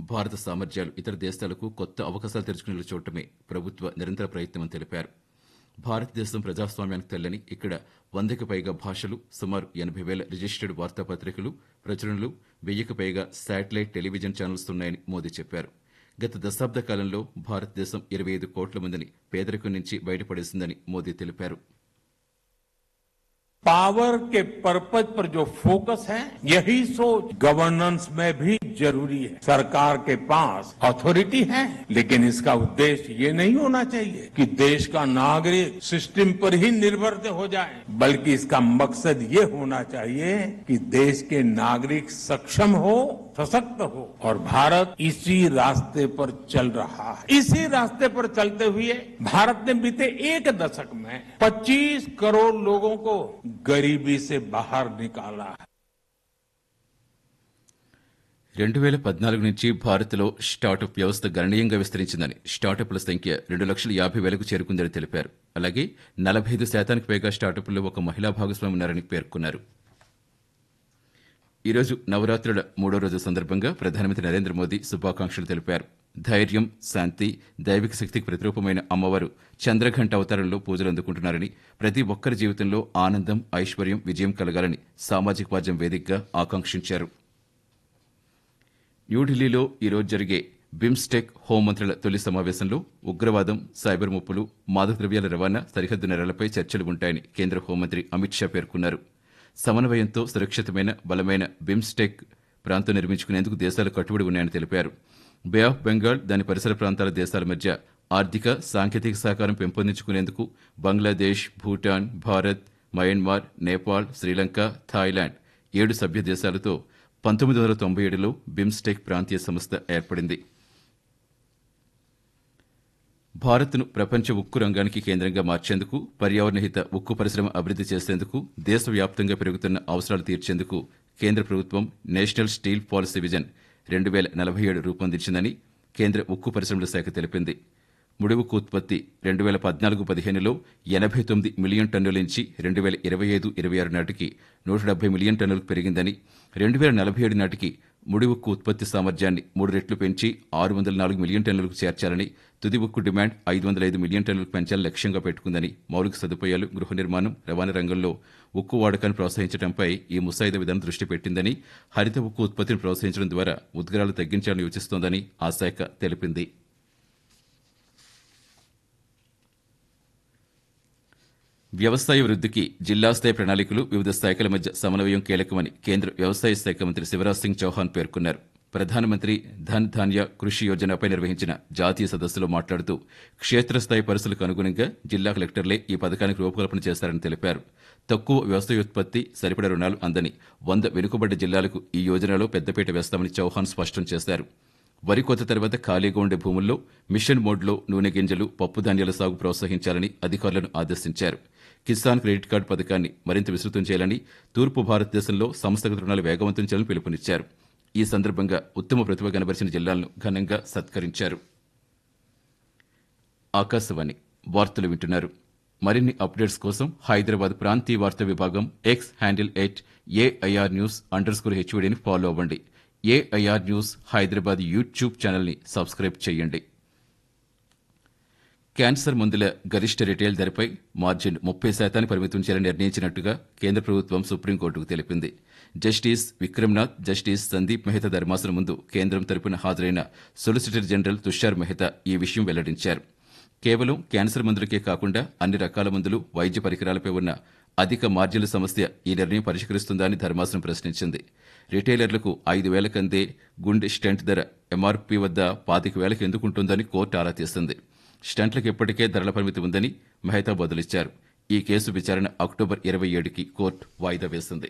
భారత సామర్థ్యాలు ఇతర దేశాలకు కొత్త అవకాశాలు తెరుచుకునేలా చూడటమే ప్రభుత్వ నిరంతర ప్రయత్నమని తెలిపారు భారతదేశం ప్రజాస్వామ్యానికి తెల్లని ఇక్కడ వందకి పైగా భాషలు సుమారు ఎనభై వేల రిజిస్టర్డ్ వార్తాపత్రికలు ప్రచురణలు వెయ్యికి పైగా శాటిలైట్ టెలివిజన్ ఛానల్స్ ఉన్నాయని మోదీ చెప్పారు గత దశాబ్ద కాలంలో భారతదేశం ఇరవై ఐదు కోట్ల మందిని పేదరికం నుంచి బయటపడేసిందని మోదీ తెలిపారు पावर के पर्पज पर जो फोकस है यही सोच गवर्नेंस में भी जरूरी है सरकार के पास अथॉरिटी है लेकिन इसका उद्देश्य ये नहीं होना चाहिए कि देश का नागरिक सिस्टम पर ही निर्भर हो जाए बल्कि इसका मकसद ये होना चाहिए कि देश के नागरिक सक्षम हो सशक्त हो और भारत इसी रास्ते पर चल रहा है इसी रास्ते पर चलते हुए भारत ने बीते एक दशक में 25 करोड़ लोगों को गरीबी से बाहर निकाला है రెండు వేల పద్నాలుగు నుంచి భారత్లో స్టార్టప్ వ్యవస్థ గణనీయంగా విస్తరించిందని స్టార్టప్ల సంఖ్య రెండు లక్షల యాభై వేలకు చేరుకుందని తెలిపారు అలాగే నలభై ఐదు శాతానికి పైగా స్టార్టప్ల్లో ఒక మహిళా భాగస్వామి ఉన్నారని పేర్కొన్నారు ఈరోజు నవరాత్రుల మూడో రోజు సందర్భంగా ప్రధానమంత్రి నరేంద్ర మోదీ శుభాకాంక్షలు తెలిపారు ధైర్యం శాంతి దైవిక శక్తికి ప్రతిరూపమైన అమ్మవారు చంద్రఘంట అవతారంలో పూజలు అందుకుంటున్నారని ప్రతి ఒక్కరి జీవితంలో ఆనందం ఐశ్వర్యం విజయం కలగాలని సామాజిక మాధ్యమం వేదికగా ఆకాంక్షించారు న్యూఢిల్లీలో ఈరోజు జరిగే బిమ్స్టెక్ హోంమంత్రుల తొలి సమావేశంలో ఉగ్రవాదం సైబర్ ముప్పులు మాదక ద్రవ్యాల రవాణా సరిహద్దు నేరాలపై చర్చలు ఉంటాయని కేంద్ర హోంమంత్రి అమిత్ షా పేర్కొన్నారు సమన్వయంతో సురక్షితమైన బలమైన బిమ్స్టెక్ ప్రాంతం నిర్మించుకునేందుకు దేశాలు కట్టుబడి ఉన్నాయని తెలిపారు బే ఆఫ్ బెంగాల్ దాని పరిసర ప్రాంతాల దేశాల మధ్య ఆర్థిక సాంకేతిక సహకారం పెంపొందించుకునేందుకు బంగ్లాదేశ్ భూటాన్ భారత్ మయన్మార్ నేపాల్ శ్రీలంక థాయిలాండ్ ఏడు సభ్య దేశాలతో పంతొమ్మిది వందల తొంభై ఏడులో బిమ్స్టెక్ ప్రాంతీయ సంస్థ ఏర్పడింది భారత్ను ప్రపంచ ఉక్కు రంగానికి కేంద్రంగా మార్చేందుకు పర్యావరణహిత ఉక్కు పరిశ్రమ అభివృద్ది చేసేందుకు దేశవ్యాప్తంగా పెరుగుతున్న అవసరాలు తీర్చేందుకు కేంద్ర ప్రభుత్వం నేషనల్ స్టీల్ పాలసీ విజన్ రెండు వేల నలభై ఏడు రూపొందించిందని కేంద్ర ఉక్కు పరిశ్రమల శాఖ తెలిపింది ముడి ఉక్కు ఉత్పత్తి రెండు వేల పద్నాలుగు పదిహేనులో ఎనభై తొమ్మిది మిలియన్ టన్నుల నుంచి రెండు వేల ఇరవై ఐదు ఇరవై ఆరు నాటికి నూట డెబ్బై మిలియన్ టన్నులకు పెరిగిందని రెండు వేల నలభై ఏడు నాటికి ముడి ఉక్కు ఉత్పత్తి సామర్థ్యాన్ని మూడు రెట్లు పెంచి ఆరు వందల నాలుగు మిలియన్ టన్నులకు చేర్చాలని తుది ఉక్కు డిమాండ్ ఐదు వందల ఐదు మిలియన్ టన్నులకు పెంచాలని లక్ష్యంగా పెట్టుకుందని మౌలిక సదుపాయాలు గృహ నిర్మాణం రవాణా రంగంలో ఉక్కు వాడకాన్ని ప్రోత్సహించడంపై ఈ ముసాయిదా విధానం దృష్టి పెట్టిందని హరిత ఉక్కు ఉత్పత్తిని ప్రోత్సహించడం ద్వారా ఉద్గారాలు తగ్గించాలని యోచిస్తోందని ఆ శాఖ తెలిపింది వ్యవసాయ వృద్ధికి జిల్లా స్థాయి ప్రణాళికలు వివిధ శాఖల మధ్య సమన్వయం కీలకమని కేంద్ర వ్యవసాయ శాఖ మంత్రి శివరాజ్ సింగ్ చౌహాన్ పేర్కొన్నారు ప్రధానమంత్రి ధన్ ధాన్య కృషి యోజనపై నిర్వహించిన జాతీయ సదస్సులో మాట్లాడుతూ క్షేత్రస్థాయి పరిస్థితులకు అనుగుణంగా జిల్లా కలెక్టర్లే ఈ పథకానికి రూపకల్పన చేశారని తెలిపారు తక్కువ వ్యవసాయోత్పత్తి సరిపడ రుణాలు అందని వంద వెనుకబడ్డ జిల్లాలకు ఈ యోజనలో పెద్దపీట వేస్తామని చౌహాన్ స్పష్టం చేశారు వరి కోత తర్వాత ఖాళీగా ఉండే భూముల్లో మిషన్ మోడ్లో నూనె గింజలు పప్పు ధాన్యాల సాగు ప్రోత్సహించాలని అధికారులను ఆదేశించారు కిసాన్ క్రెడిట్ కార్డు పథకాన్ని మరింత విస్తృతం చేయాలని తూర్పు భారతదేశంలో సంస్థగత రుణాలు వేగవంతం చేయాలని పిలుపునిచ్చారు ఈ సందర్భంగా ఉత్తమ ప్రతిభ కనబరిచిన జిల్లాలను ఘనంగా సత్కరించారు ఆకాశవాణి వార్తలు వింటున్నారు మరిన్ని అప్డేట్స్ కోసం హైదరాబాద్ ప్రాంతీయ వార్తా విభాగం X handle at AIR news underscore హెచ్వీడీని ఫాలో అవ్వండి ఏఐఆర్ న్యూస్ హైదరాబాద్ యూట్యూబ్ ఛానల్ని సబ్స్క్రైబ్ చేయండి క్యాన్సర్ మందుల గరిష్ట రిటైల్ ధరపై మార్జిన్ ముప్పై శాతాన్ని పరిమితం చేయాలని నిర్ణయించినట్టుగా కేంద్ర ప్రభుత్వం సుప్రీంకోర్టుకు తెలిపింది జస్టిస్ విక్రమ్నాథ్ జస్టిస్ సందీప్ మెహతా ధర్మాసనం ముందు కేంద్రం తరపున హాజరైన సొలిసిటర్ జనరల్ తుషార్ మెహతా ఈ విషయం వెల్లడించారు కేవలం క్యాన్సర్ మందులకే కాకుండా అన్ని రకాల మందులు వైద్య పరికరాలపై ఉన్న అధిక మార్జిన్ల సమస్య ఈ నిర్ణయం పరిష్కరిస్తుందా అని ధర్మాసనం ప్రశ్నించింది రిటైలర్లకు ఐదు వేల కందే గుండె స్టెంట్ ధర ఎంఆర్పీ వద్ద పాతిక వేలకు ఎందుకుంటుందని కోర్టు ఆరా తీస్తుంది స్టంట్లకు ఇప్పటికే ధరల పరిమితి ఉందని మెహతా బదులిచ్చారు ఈ కేసు విచారణ అక్టోబర్ ఇరవై ఏడుకి కోర్టు వాయిదా వేసింది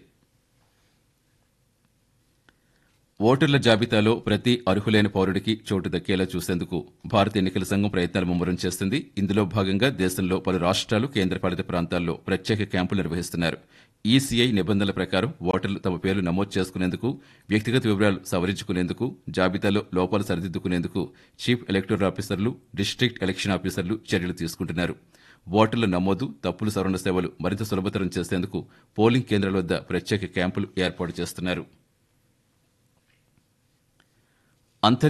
ఓటర్ల జాబితాలో ప్రతి అర్హులైన పౌరుడికి చోటు దక్కేలా చూసేందుకు భారత ఎన్నికల సంఘం ప్రయత్నాలు ముమ్మరం చేస్తుంది ఇందులో భాగంగా దేశంలో పలు రాష్ట్రాలు కేంద్రపాలిత ప్రాంతాల్లో ప్రత్యేక క్యాంపులు నిర్వహిస్తున్నారు ఈసీఐ నిబంధనల ప్రకారం ఓటర్లు తమ పేర్లు నమోదు చేసుకునేందుకు వ్యక్తిగత వివరాలు సవరించుకునేందుకు జాబితాలో లోపాలు సరిదిద్దుకునేందుకు చీఫ్ ఎలక్టోరల్ ఆఫీసర్లు డిస్టిక్ట్ ఎలక్షన్ ఆఫీసర్లు చర్యలు తీసుకుంటున్నారు ఓటర్ల నమోదు తప్పులు సవరణ సేవలు మరింత సులభతరం చేసేందుకు పోలింగ్ కేంద్రాల వద్ద ప్రత్యేక క్యాంపులు ఏర్పాటు చేస్తున్నారు అంతర్